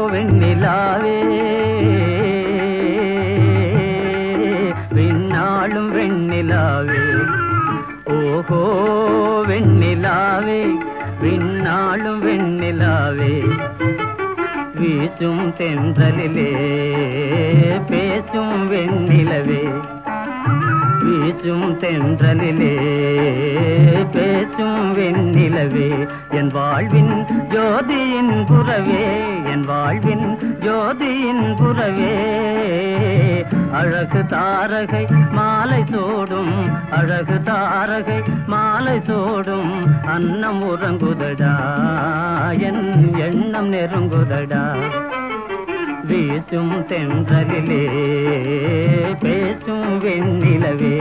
வெண்ணிலாவே விண்ணாளும் வெண்ணிலாவே ஓஹோ வெண்ணிலாவே விண்ணாளும் வெண்ணிலாவே வீசும் தென்றலிலே பேசும் வெண்ணிலவே வீசும் தென்றலிலே பேசும் வெண்ணிலவே என் வாழ்வின் ஜோதியின் புறவே என் வாழ்வின் ஜோதியின் புறவே அழகு தாரகை மாலை சோடும் அழகு தாரகை மாலை சோடும் அன்னம் உறங்குதடா என் எண்ணம் நெருங்குதடா வீசும் தென்றலிலே பேசும் வெண்ணிலவே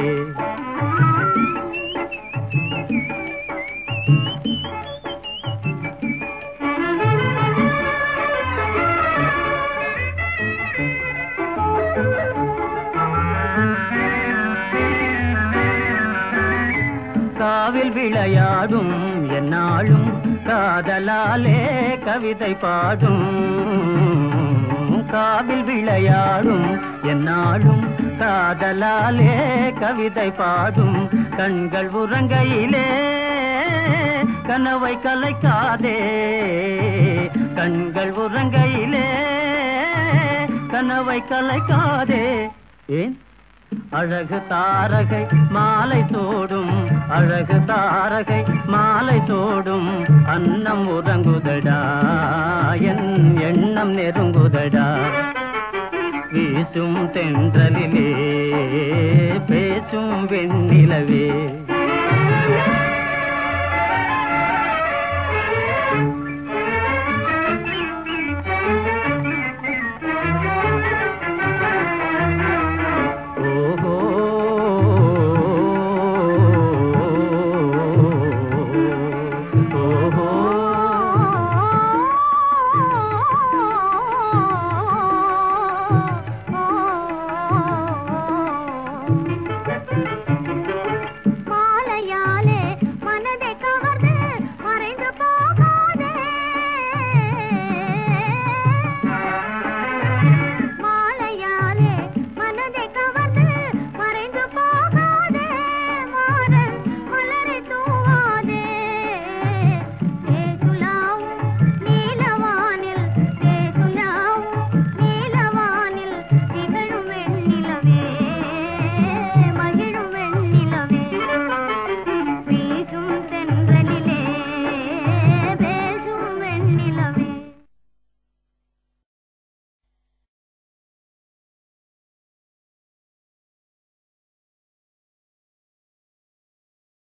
காவில் விளையாடும் என்னாலும் காதலாலே கவிதை பாடும் காவில் விளையாடும் என்னாலும் காதலாலே கவிதை பாடும் கண்கள் உறங்கையிலே கனவை கலைக்காதே கண்கள் உறங்கையிலே கனவை கலைக்காதே ஏன் அழகு தாரகை மாலை சோடும் அழகு தாரகை மாலை சோடும் அன்னம் உறங்குதடா என் எண்ணம் நெருங்குதடா வீசும் தென்றலிலே பேசும் வெண்ணிலவே